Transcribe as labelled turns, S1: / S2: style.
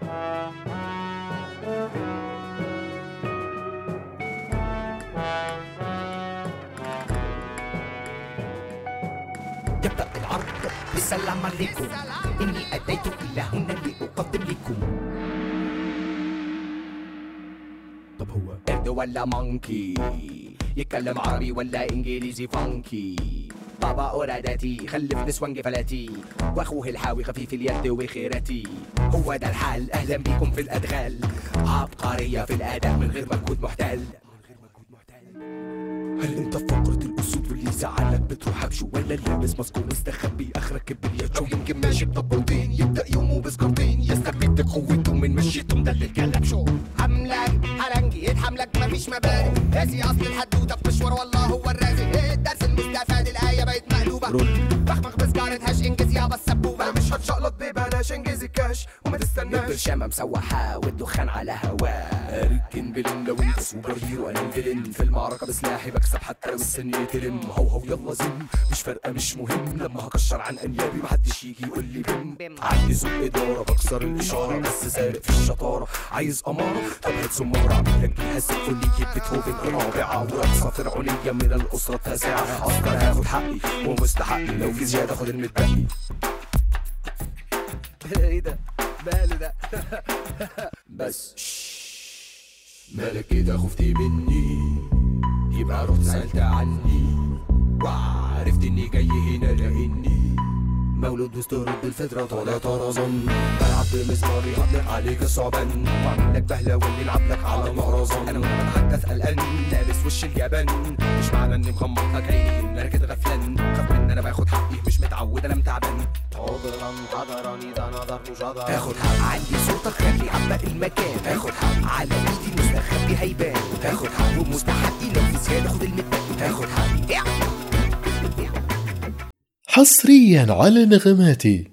S1: يبدأ العرض بالسلام عليكم إني أتيت إلى هنا لأقدم لكم طب هو قرد ولا مونكي يتكلم عربي ولا إنجليزي فانكي بابا أورادتي خلف نسوان جفلاتي واخوه الحاوي خفيف اليد وخيرتي هو ده الحال اهلا بيكم في الادغال عبقريه في الاداء من غير مجهود محتل هل انت في فقرة الاسود واللي يزعلك بتروح بشو ولا لابس ماسك ومستخبي اخرك كبريات شو يمكن ماشي بطبلتين يبدا يومه بسكرتين يستفيد قوته من مشيته ده اللي اتكلم شو حملك حلنجي يتحملك مفيش مبادئ قاسي اصل الحدوته في مشوار والله هو الرازق إيه الدرس المستفاد الايه بقت مقلوبه بخمخ بسجارة هاش انجز يابا السبوبه
S2: مش هتشقلط ببلاش انجز الكاش وما تستناش
S1: البرشامة مسوحة والدخان على هواه اركن بلن لو انت سوبر هيرو انا الفيلن في المعركة بسلاحي بكسب حتى لو السن يترم هو هو يلا زم مش فارقة مش مهم لما هكشر عن انيابي محدش يجي يقول لي بم عندي ذوق ادارة بكسر الاشارة بس سارق في الشطارة عايز امارة طب هات سمارة اعمل لك جهاز سيمفونية بيتهوفن الرابعة ورقصة فرعونية من الاسرة التاسعة اصلا هاخد حقي ومستحقي لو في زيادة خد المتبقي ايه ده ماله ده بس مالك كده خفتي مني يبقى رحت سألت عني وعرفت اني جاي هنا لاني مولود مستورد بالفطرة طالع طرزان بلعب بمسماري هطلق عليك الصعبان واعمل لك بهلة واللي يلعب لك على مهرزان انا وانا بتحدث قلقان لابس وش اليابان مش معنى اني مغمض لك عيني ان انا كده غفلان خاف من ان انا باخد حقي مش متعود انا متعبان
S3: عذرا قدرني ده نظر مجدر
S1: اخد حق عندي صوتك خلي عبق المكان اخد حق على ايدي مستخبي هيبان اخد حق ومستحقي لو في زياده خد المتبقي اخد حقي
S4: حصريا على نغماتي